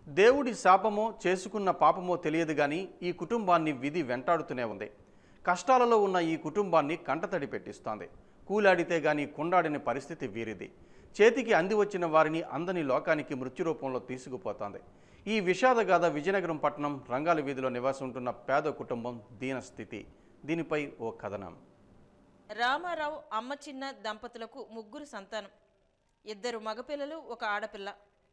దేవుడి శాపమో చేసుకున్న పాపమో తెలియదు కానీ ఈ కుటుంబాన్ని విధి వెంటాడుతూనే ఉంది కష్టాలలో ఉన్న ఈ కుటుంబాన్ని కంటతడి పెట్టిస్తోంది కూలాడితే గాని కుండాడిన పరిస్థితి వీరిది చేతికి అంది వచ్చిన వారిని అందని లోకానికి మృత్యు రూపంలో తీసుకుపోతోంది ఈ విషాదగాథ విజయనగరం పట్టణం రంగాల వీధిలో నివాసం ఉంటున్న పేద కుటుంబం దీనస్థితి దీనిపై ఓ కథనం రామారావు అమ్మ చిన్న దంపతులకు ముగ్గురు సంతానం ఇద్దరు మగపిల్లలు ఒక ఆడపిల్ల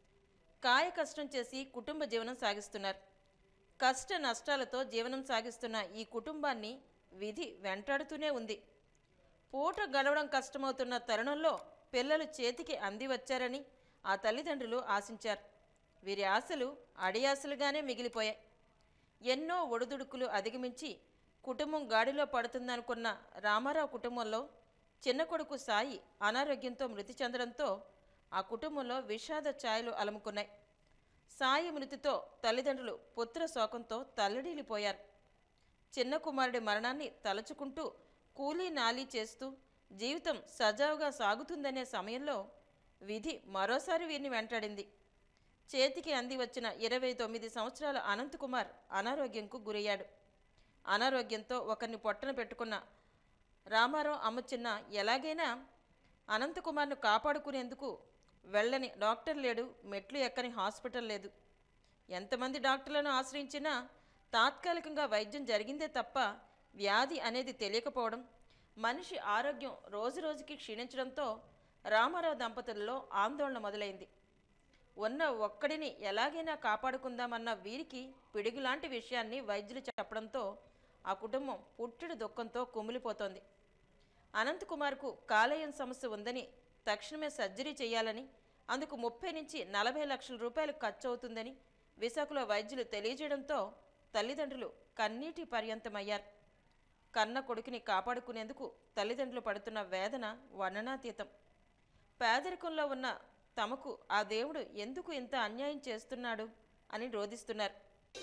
కాయ కష్టం చేసి కుటుంబ జీవనం సాగిస్తున్నారు కష్ట నష్టాలతో జీవనం సాగిస్తున్న ఈ కుటుంబాన్ని విధి వెంటాడుతూనే ఉంది పూట గడవడం కష్టమవుతున్న తరుణంలో పిల్లలు చేతికి అంది వచ్చారని ఆ తల్లిదండ్రులు ఆశించారు వీరి ఆశలు అడియాసలుగానే మిగిలిపోయాయి ఎన్నో ఒడిదుడుకులు అధిగమించి కుటుంబం గాడిలో పడుతుందనుకున్న రామారావు కుటుంబంలో చిన్న కొడుకు సాయి అనారోగ్యంతో మృతి చెందడంతో ఆ కుటుంబంలో విషాద ఛాయలు అలముకున్నాయి సాయి మృతితో తల్లిదండ్రులు పుత్ర శోకంతో తల్లడిల్లిపోయారు చిన్న కుమారుడి మరణాన్ని తలుచుకుంటూ కూలీ నాలీ చేస్తూ జీవితం సజావుగా సాగుతుందనే సమయంలో విధి మరోసారి వీరిని వెంటాడింది చేతికి అంది వచ్చిన ఇరవై తొమ్మిది సంవత్సరాల అనంతకుమార్ అనారోగ్యంకు గురయ్యాడు అనారోగ్యంతో ఒకరిని పొట్టన పెట్టుకున్న రామారావు అమ్మ చిన్న ఎలాగైనా అనంతకుమార్ను కాపాడుకునేందుకు వెళ్ళని డాక్టర్ లేడు మెట్లు ఎక్కని హాస్పిటల్ లేదు ఎంతమంది డాక్టర్లను ఆశ్రయించినా తాత్కాలికంగా వైద్యం జరిగిందే తప్ప వ్యాధి అనేది తెలియకపోవడం మనిషి ఆరోగ్యం రోజురోజుకి క్షీణించడంతో రామారావు దంపతులలో ఆందోళన మొదలైంది ఉన్న ఒక్కడిని ఎలాగైనా కాపాడుకుందామన్న వీరికి పిడుగులాంటి విషయాన్ని వైద్యులు చెప్పడంతో ఆ కుటుంబం పుట్టెడు దుఃఖంతో కుమిలిపోతోంది అనంతకుమార్కు కాలేయం సమస్య ఉందని తక్షణమే సర్జరీ చేయాలని అందుకు ముప్పై నుంచి నలభై లక్షల రూపాయలు ఖర్చు అవుతుందని విశాఖలో వైద్యులు తెలియజేయడంతో తల్లిదండ్రులు కన్నీటి పర్యంతమయ్యారు కన్న కొడుకుని కాపాడుకునేందుకు తల్లిదండ్రులు పడుతున్న వేదన వర్ణనాతీతం పేదరికంలో ఉన్న తమకు ఆ దేవుడు ఎందుకు ఇంత అన్యాయం చేస్తున్నాడు అని రోధిస్తున్నారు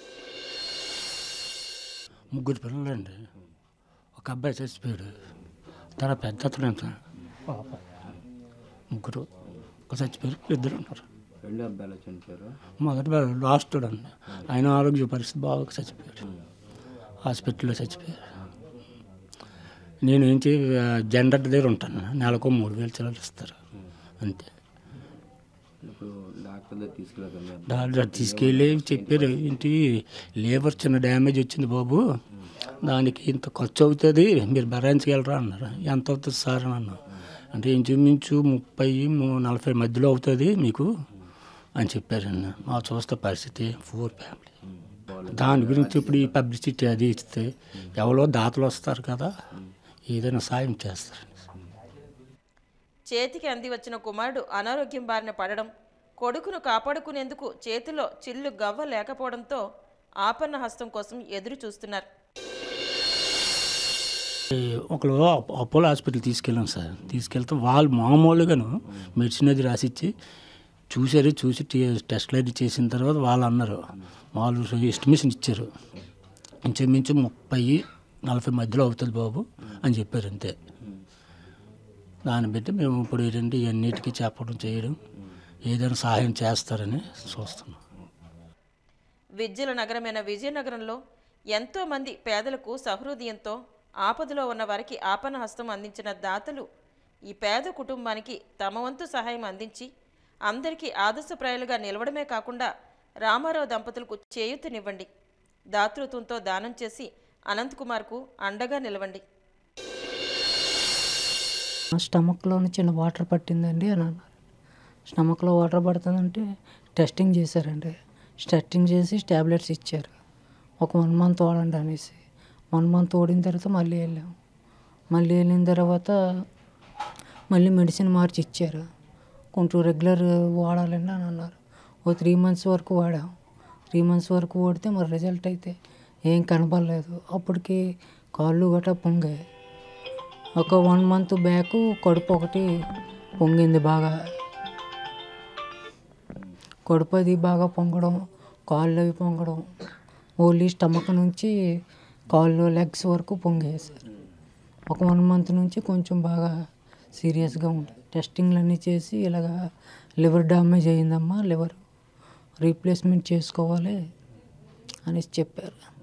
ముగ్గురు పిల్లలండి ఒక అబ్బాయి చచ్చిపోయాడు తర్వాత పెద్ద అతను ఎంత పాప ముగ్గురు ఒక చచ్చిపోయారు ఇద్దరు ఉన్నారు రెండు అబ్బాయిలు చనిపోయారు మొదటి వాడు లాస్ట్ అండి ఆయన ఆరోగ్య పరిస్థితి బాగా చచ్చిపోయాడు హాస్పిటల్లో చచ్చిపోయారు నేను ఏంటి జెండర్ దగ్గర ఉంటాను నెలకు మూడు వేలు చిల్లర ఇస్తారు అంతే ఇప్పుడు డాక్టర్ దగ్గర తీసుకెళ్ళకండి డాక్టర్ తీసుకెళ్ళి చెప్పారు ఏంటి లేబర్ చిన్న డ్యామేజ్ వచ్చింది బాబు దానికి ఇంత ఖర్చు అవుతుంది మీరు భరించగలరా అన్నారు ఎంత అవుతుంది సార్ అని అన్నా అంటే ఇంచుమించు ముప్పై ము- నలభై మధ్యలో అవుతుంది మీకు అని చెప్పారండి మా చూస్తే పరిస్థితి ఫోర్ ఫ్యామిలీ దాని గురించి ఇప్పుడు ఈ పబ్లిసిటీ అది ఇస్తే ఎవరో దాతలు వస్తారు కదా ఏదైనా సాయం చేస్తారు చేతికి అంది వచ్చిన కుమారుడు అనారోగ్యం బారిన పడడం కొడుకును కాపాడుకునేందుకు చేతిలో చిల్లు గవ్వ లేకపోవడంతో ఆపన్న హస్తం కోసం ఎదురు చూస్తున్నారు ఈ ఒకరు అప్- అపోలో హాస్పిటల్ తీసుకెళ్ళాం సార్ తీసుకెళ్తే వాళ్ళు మామూలుగాను మెడిసిన్ అది రాసిచ్చి చూశారు చూసి టీ- టెస్ట్లు అది చేసిన తర్వాత వాళ్ళు అన్నారు వాళ్ళు ఎస్టిమేషన్ ఇచ్చారు ఇంచుమించు ముప్పై నలభై మధ్యలో అవుతుంది బాబు అని చెప్పారు అంతే దాన్ని బట్టి మేము ఇప్పుడు ఏంటంటే ఇవన్నిటికీ చెప్పడం చేయడం ఏదైనా సహాయం చేస్తారని చూస్తున్నాం విద్యల నగరమైన విజయనగరంలో ఎంతో మంది పేదలకు సహృదయంతో ఆపదలో ఉన్న వారికి ఆపన్న హస్తం అందించిన దాతలు ఈ పేద కుటుంబానికి తమ వంతు సహాయం అందించి అందరికీ ఆదర్శప్రాయాలుగా నిలవడమే కాకుండా రామారావు దంపతులకు చేయూతనివ్వండి దాతృత్వంతో దానం చేసి అనంతకుమార్కు అండగా నిలవండి స్టమక్లో చిన్న వాటర్ పట్టిందండి అని అన్నారు స్టమక్లో వాటర్ పడుతుందంటే టెస్టింగ్ చేశారండి టెస్టింగ్ చేసి టాబ్లెట్స్ ఇచ్చారు ఒక వన్ మంత్ వాడండి అనేసి వన్ మంత్ ఓడిన తర్వాత మళ్ళీ వెళ్ళాం మళ్ళీ వెళ్ళిన తర్వాత మళ్ళీ మెడిసిన్ మార్చి ఇచ్చారు కొంచెం రెగ్యులర్ వాడాలండి అని అన్నారు ఓ త్రీ మంత్స్ వరకు వాడాం త్రీ మంత్స్ వరకు వాడితే మరి రిజల్ట్ అయితే ఏం కనపడలేదు అప్పటికి కాళ్ళు గట్రా పొంగాయి ఒక వన్ మంత్ బ్యాక్ కడుపు ఒకటి పొంగింది బాగా కడుపు అది బాగా పొంగడం కాళ్ళు అవి పొంగడం ఓన్లీ స్టమక్ నుంచి కాళ్ళు లెగ్స్ వరకు పొంగాయి సార్ ఒక వన్ మంత్ నుంచి కొంచెం బాగా సీరియస్గా ఉంది టెస్టింగ్లు అన్నీ చేసి ఇలాగా లివర్ డ్యామేజ్ అయిందమ్మా లివర్ రీప్లేస్మెంట్ చేసుకోవాలి అనేసి చెప్పారు